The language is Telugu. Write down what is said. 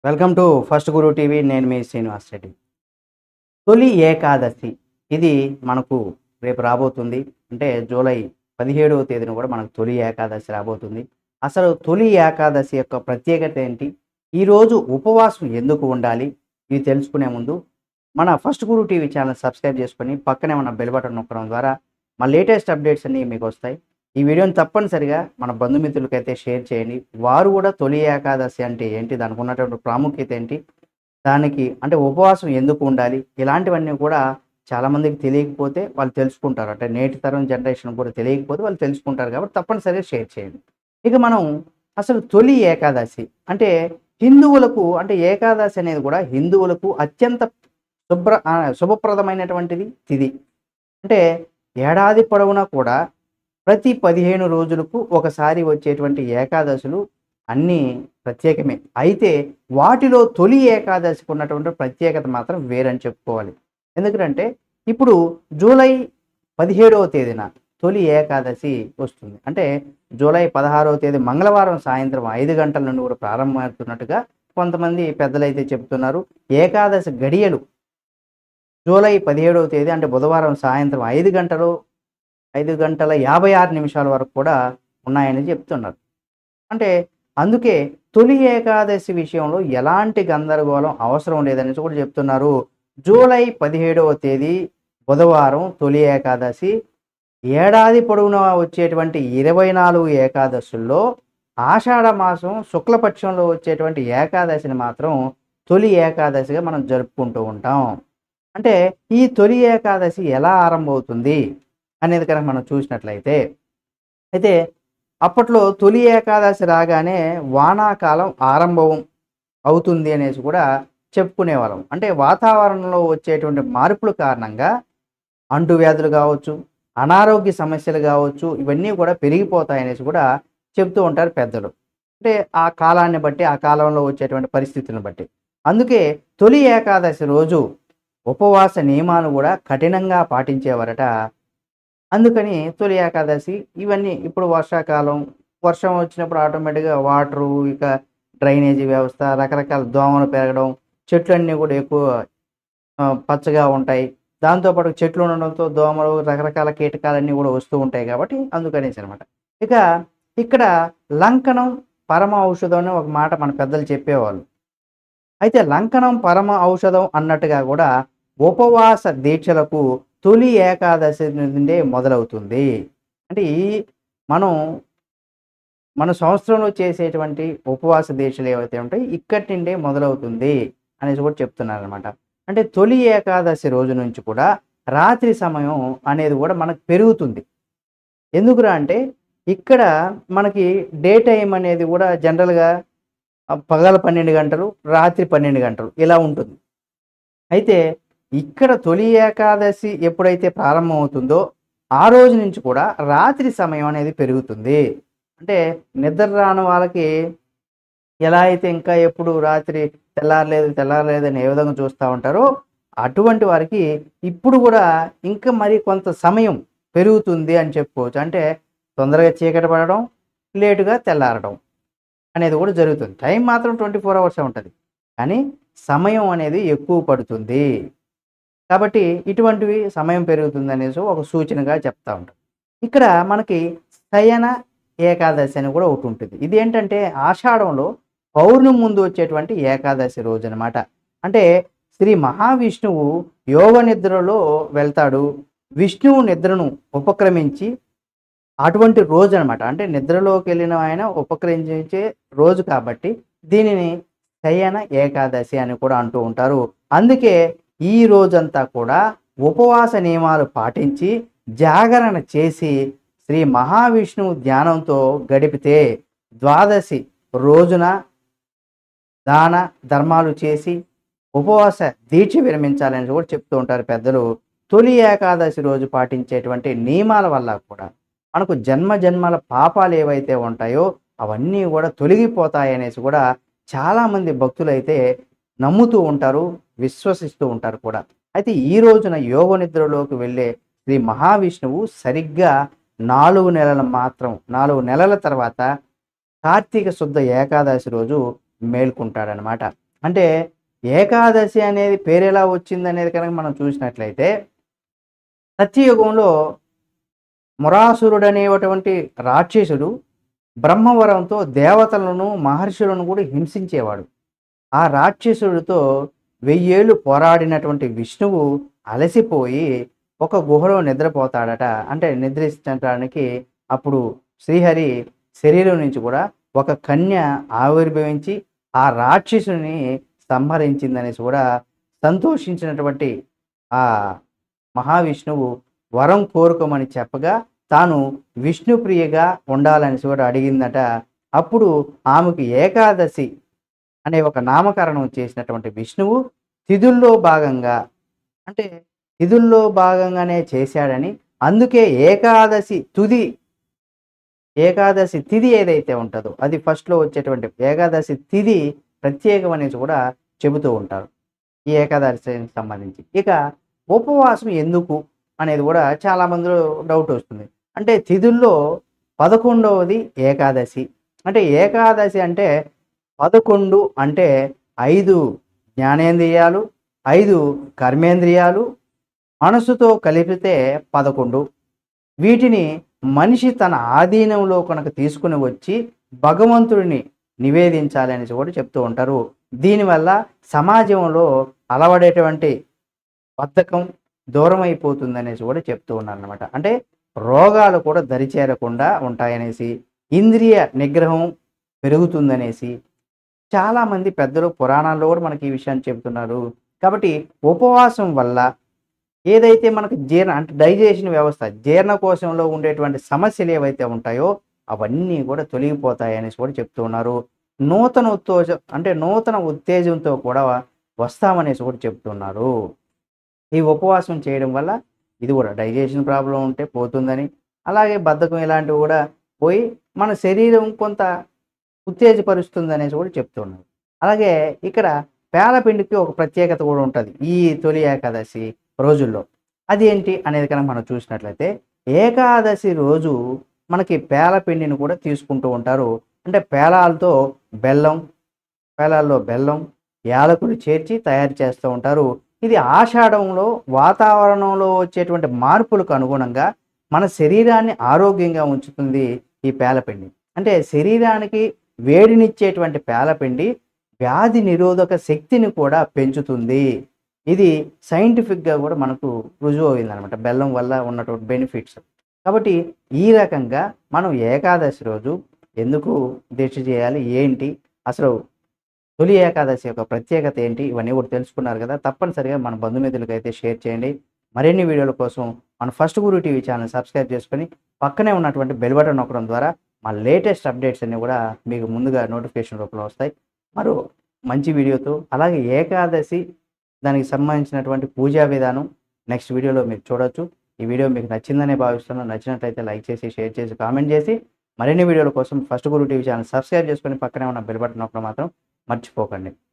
welcome to first Guru TV నేను మీ శ్రీనివాస్ రెడ్డి తొలి ఏకాదశి ఇది మనకు రేపు రాబోతుంది అంటే జూలై పదిహేడవ తేదీన కూడా మనకు తొలి ఏకాదశి రాబోతుంది అసలు తొలి ఏకాదశి యొక్క ప్రత్యేకత ఏంటి ఈరోజు ఉపవాసం ఎందుకు ఉండాలి ఇవి తెలుసుకునే ముందు మన first Guru TV channel subscribe చేసుకొని పక్కనే ఉన్న బెల్ బటన్ నొక్కడం ద్వారా మా లేటెస్ట్ అప్డేట్స్ అన్నీ మీకు వస్తాయి ఈ వీడియోని తప్పనిసరిగా మన బంధుమిత్రులకైతే షేర్ చేయండి వారు కూడా తొలి ఏకాదశి అంటే ఏంటి దానికి ఉన్నటువంటి ప్రాముఖ్యత ఏంటి దానికి అంటే ఉపవాసం ఎందుకు ఉండాలి ఇలాంటివన్నీ కూడా చాలామందికి తెలియకపోతే వాళ్ళు తెలుసుకుంటారు అంటే నేటి తరం జనరేషన్ కూడా తెలియకపోతే వాళ్ళు తెలుసుకుంటారు కాబట్టి తప్పనిసరిగా షేర్ చేయండి ఇక మనం అసలు తొలి ఏకాదశి అంటే హిందువులకు అంటే ఏకాదశి అనేది కూడా హిందువులకు అత్యంత శుభ్ర ఆ, శుభప్రదమైనటువంటిది తిది అంటే ఏడాది పొడవునా కూడా ప్రతి పదిహేను రోజులకు ఒకసారి వచ్చేటువంటి ఏకాదశులు అన్నీ ప్రత్యేకమే అయితే వాటిలో తొలి ఏకాదశికి ఉన్నటువంటి ప్రత్యేకత మాత్రం వేరని చెప్పుకోవాలి ఎందుకంటే ఇప్పుడు జూలై పదిహేడవ తేదీన తొలి ఏకాదశి వస్తుంది అంటే జూలై పదహారవ తేదీ మంగళవారం సాయంత్రం ఐదు గంటల నుండి కూడా ప్రారంభమవుతున్నట్టుగా కొంతమంది పెద్దలైతే చెప్తున్నారు ఏకాదశి గడియలు జూలై పదిహేడవ తేదీ అంటే బుధవారం సాయంత్రం ఐదు గంటలు ఐదు గంటల యాభై ఆరు నిమిషాల వరకు కూడా ఉన్నాయని చెప్తున్నారు అంటే అందుకే తొలి ఏకాదశి విషయంలో ఎలాంటి గందరగోళం అవసరం లేదని కూడా చెప్తున్నారు జూలై పదిహేడవ తేదీ బుధవారం తొలి ఏకాదశి ఏడాది పొడవునా వచ్చేటువంటి ఇరవై నాలుగు ఏకాదశుల్లో ఆషాఢ మాసం శుక్లపక్షంలో వచ్చేటువంటి ఏకాదశిని మాత్రం తొలి ఏకాదశిగా మనం జరుపుకుంటూ ఉంటాం అంటే ఈ తొలి ఏకాదశి ఎలా ఆరంభమవుతుంది అనేది కనుక మనం చూసినట్లయితే అయితే అప్పట్లో తొలి ఏకాదశి రాగానే వానాకాలం ఆరంభం అవుతుంది అనేసి కూడా చెప్పుకునేవాళ్ళం అంటే వాతావరణంలో వచ్చేటువంటి మార్పుల కారణంగా అంటువ్యాధులు కావచ్చు అనారోగ్య సమస్యలు కావచ్చు ఇవన్నీ కూడా పెరిగిపోతాయి అనేసి కూడా చెప్తూ ఉంటారు పెద్దలు అంటే ఆ కాలాన్ని బట్టి ఆ కాలంలో వచ్చేటువంటి పరిస్థితులను బట్టి అందుకే తొలి ఏకాదశి రోజు ఉపవాస నియమాలు కూడా కఠినంగా పాటించేవారట అందుకని తొలి ఏకాదశి ఇవన్నీ ఇప్పుడు వర్షాకాలం వర్షం వచ్చినప్పుడు ఆటోమేటిక్గా వాటరు ఇక డ్రైనేజీ వ్యవస్థ రకరకాల దోమలు పెరగడం చెట్లన్నీ కూడా ఎక్కువ ఆ, పచ్చగా ఉంటాయి దాంతోపాటు చెట్లు ఉండడంతో దోమలు రకరకాల కీటకాలన్నీ కూడా వస్తూ ఉంటాయి కాబట్టి అందుకనేసి అనమాట ఇక ఇక్కడ లంకనం పరమ ఔషధం అని ఒక మాట మన పెద్దలు చెప్పేవాళ్ళు అయితే లంకనం పరమ ఔషధం అన్నట్టుగా కూడా ఉపవాస దీక్షలకు తొలి ఏకాదశి నుండే మొదలవుతుంది అంటే ఈ మనం మన సంవత్సరంలో చేసేటువంటి ఉపవాస దీక్షలు ఏవైతే ఉంటాయి ఇక్కడి నుండే మొదలవుతుంది అనేసి కూడా చెప్తున్నారు అనమాట అంటే తొలి ఏకాదశి రోజు నుంచి కూడా రాత్రి సమయం అనేది కూడా మనకు పెరుగుతుంది ఎందుకురా అంటే ఇక్కడ మనకి డే టైం అనేది కూడా జనరల్గా పగల పన్నెండు గంటలు రాత్రి పన్నెండు గంటలు ఇలా ఉంటుంది అయితే ఇక్కడ తొలి ఏకాదశి ఎప్పుడైతే ప్రారంభమవుతుందో ఆ రోజు నుంచి కూడా రాత్రి సమయం అనేది పెరుగుతుంది అంటే నిద్ర రాని వాళ్ళకి ఎలా అయితే ఇంకా ఎప్పుడు రాత్రి తెల్లారలేదు తెల్లారలేదు అని ఏ విధంగా చూస్తూ ఉంటారో అటువంటి వారికి ఇప్పుడు కూడా ఇంకా మరి కొంత సమయం పెరుగుతుంది అని చెప్పుకోవచ్చు అంటే తొందరగా చీకటి పడడం లేటుగా తెల్లారడం అనేది కూడా జరుగుతుంది టైం మాత్రం ట్వంటీ ఫోర్ అవర్స్ ఉంటుంది కానీ సమయం అనేది ఎక్కువ పడుతుంది కాబట్టి ఇటువంటివి సమయం పెరుగుతుంది అనేసి ఒక సూచనగా చెప్తా ఉంటాం ఇక్కడ మనకి శయన ఏకాదశి అని కూడా ఒకటి ఉంటుంది ఇది ఏంటంటే ఆషాఢంలో పౌర్ణమి ముందు వచ్చేటువంటి ఏకాదశి రోజు అనమాట అంటే శ్రీ మహావిష్ణువు యోగ నిద్రలో వెళ్తాడు విష్ణువు నిద్రను ఉపక్రమించి అటువంటి రోజు అనమాట అంటే నిద్రలోకి వెళ్ళిన ఆయన ఉపక్రమించే రోజు కాబట్టి దీనిని శయన ఏకాదశి అని కూడా అంటూ ఉంటారు అందుకే ఈ రోజంతా కూడా ఉపవాస నియమాలు పాటించి జాగరణ చేసి శ్రీ మహావిష్ణువు ధ్యానంతో గడిపితే ద్వాదశి రోజున దాన ధర్మాలు చేసి ఉపవాస దీక్ష విరమించాలని కూడా చెప్తూ ఉంటారు పెద్దలు తొలి ఏకాదశి రోజు పాటించేటువంటి నియమాల వల్ల కూడా మనకు జన్మ జన్మల పాపాలు ఏవైతే ఉంటాయో అవన్నీ కూడా తొలగిపోతాయి అనేసి కూడా చాలామంది భక్తులైతే నమ్ముతూ ఉంటారు విశ్వసిస్తూ ఉంటారు కూడా అయితే ఈ రోజున యోగ నిద్రలోకి వెళ్ళే శ్రీ మహావిష్ణువు సరిగ్గా నాలుగు నెలల మాత్రం నాలుగు నెలల తర్వాత కార్తీక శుద్ధ ఏకాదశి రోజు మేల్కుంటాడనమాట అంటే ఏకాదశి అనేది పేరు ఎలా వచ్చింది అనేది కనుక మనం చూసినట్లయితే సత్యయుగంలో మురాసురుడు అనేటువంటి రాక్షసుడు బ్రహ్మవరంతో దేవతలను మహర్షులను కూడా హింసించేవాడు ఆ రాక్షసుడితో వెయ్యేళ్ళు పోరాడినటువంటి విష్ణువు అలసిపోయి ఒక గుహలో నిద్రపోతాడట అంటే నిద్రించడానికి అప్పుడు శ్రీహరి శరీరం నుంచి కూడా ఒక కన్య ఆవిర్భవించి ఆ రాక్షసుని సంహరించిందనేసి కూడా సంతోషించినటువంటి ఆ మహావిష్ణువు వరం కోరుకోమని చెప్పగా తాను విష్ణుప్రియగా ఉండాలని కూడా అడిగిందట అప్పుడు ఆమెకు ఏకాదశి అనే ఒక నామకరణం చేసినటువంటి విష్ణువు తిథుల్లో భాగంగా అంటే తిథుల్లో భాగంగానే చేశాడని అందుకే ఏకాదశి తుది ఏకాదశి తిథి ఏదైతే ఉంటుందో అది ఫస్ట్లో వచ్చేటువంటి ఏకాదశి తిథి ప్రత్యేకం అనేసి కూడా చెబుతూ ఉంటారు ఈ ఏకాదశికి సంబంధించి ఇక ఉపవాసం ఎందుకు అనేది కూడా చాలా మందిలో డౌట్ వస్తుంది అంటే తిథుల్లో పదకొండవది ఏకాదశి అంటే ఏకాదశి అంటే పదకొండు అంటే ఐదు జ్ఞానేంద్రియాలు ఐదు కర్మేంద్రియాలు మనసుతో కలిపితే పదకొండు వీటిని మనిషి తన ఆధీనంలో కనుక తీసుకుని వచ్చి భగవంతుడిని నివేదించాలి అనేసి కూడా చెప్తూ ఉంటారు దీనివల్ల సమాజంలో అలవడేటువంటి బద్ధకం దూరం అయిపోతుంది అనేసి కూడా చెప్తూ ఉన్నారు అనమాట అంటే రోగాలు కూడా దరిచేరకుండా ఉంటాయనేసి ఇంద్రియ నిగ్రహం పెరుగుతుందనేసి చాలామంది పెద్దలు పురాణాల్లో కూడా మనకి ఈ విషయాన్ని చెబుతున్నారు కాబట్టి ఉపవాసం వల్ల ఏదైతే మనకు జీర్ణ అంటే డైజెషన్ వ్యవస్థ జీర్ణకోశంలో ఉండేటువంటి సమస్యలు ఏవైతే ఉంటాయో అవన్నీ కూడా తొలగిపోతాయి అనేసి కూడా చెప్తూ ఉన్నారు నూతన ఉత్తేజం అంటే నూతన ఉత్తేజంతో కూడా వస్తామనేసి కూడా చెప్తున్నారు ఈ ఉపవాసం చేయడం వల్ల ఇది కూడా డైజెషన్ ప్రాబ్లం ఉంటే పోతుందని అలాగే బద్ధకం ఇలాంటివి కూడా పోయి మన శరీరం కొంత ఉత్తేజపరుస్తుంది అనేసి కూడా చెప్తున్నారు అలాగే ఇక్కడ పేలపిండికి ఒక ప్రత్యేకత కూడా ఉంటుంది ఈ తొలి ఏకాదశి రోజుల్లో అది ఏంటి అనేది కనుక మనం చూసినట్లయితే ఏకాదశి రోజు మనకి పేలపిండిని కూడా తీసుకుంటూ ఉంటారు అంటే పేలాలతో బెల్లం పేలాల్లో బెల్లం యాలకులు చేర్చి తయారు చేస్తూ ఉంటారు ఇది ఆషాఢంలో వాతావరణంలో వచ్చేటువంటి మార్పులకు అనుగుణంగా మన శరీరాన్ని ఆరోగ్యంగా ఉంచుతుంది ఈ పేలపిండి అంటే శరీరానికి వేడినిచ్చేటువంటి పేలపిండి వ్యాధి నిరోధక శక్తిని కూడా పెంచుతుంది ఇది సైంటిఫిక్గా కూడా మనకు రుజువు అయింది అనమాట బెల్లం వల్ల ఉన్నటువంటి బెనిఫిట్స్ కాబట్టి ఈ రకంగా మనం ఏకాదశి రోజు ఎందుకు దీక్ష చేయాలి ఏంటి అసలు తొలి ఏకాదశి యొక్క ప్రత్యేకత ఏంటి ఇవన్నీ కూడా తెలుసుకున్నారు కదా తప్పనిసరిగా మన బంధుమిత్రులకు అయితే షేర్ చేయండి మరిన్ని వీడియోల కోసం మన first Guru TV channel subscribe చేసుకొని పక్కనే ఉన్నటువంటి బెల్ బటన్ నొక్కడం ద్వారా మా లేటెస్ట్ అప్డేట్స్ అన్ని కూడా మీకు ముందుగా నోటిఫికేషన్ రూపంలో వస్తాయి మరో మంచి వీడియోతో అలాగే ఏకాదశి దానికి సంబంధించినటువంటి పూజా విధానం నెక్స్ట్ వీడియోలో మీరు చూడొచ్చు ఈ వీడియో మీకు నచ్చిందనే భావిస్తున్నాను నచ్చినట్లయితే లైక్ చేసి షేర్ చేసి కామెంట్ చేసి మరిన్ని వీడియోల కోసం first Guru TV channel subscribe చేసుకొని పక్కనే ఉన్న బెల్ బటన్ నొక్కడం మాత్రం మర్చిపోకండి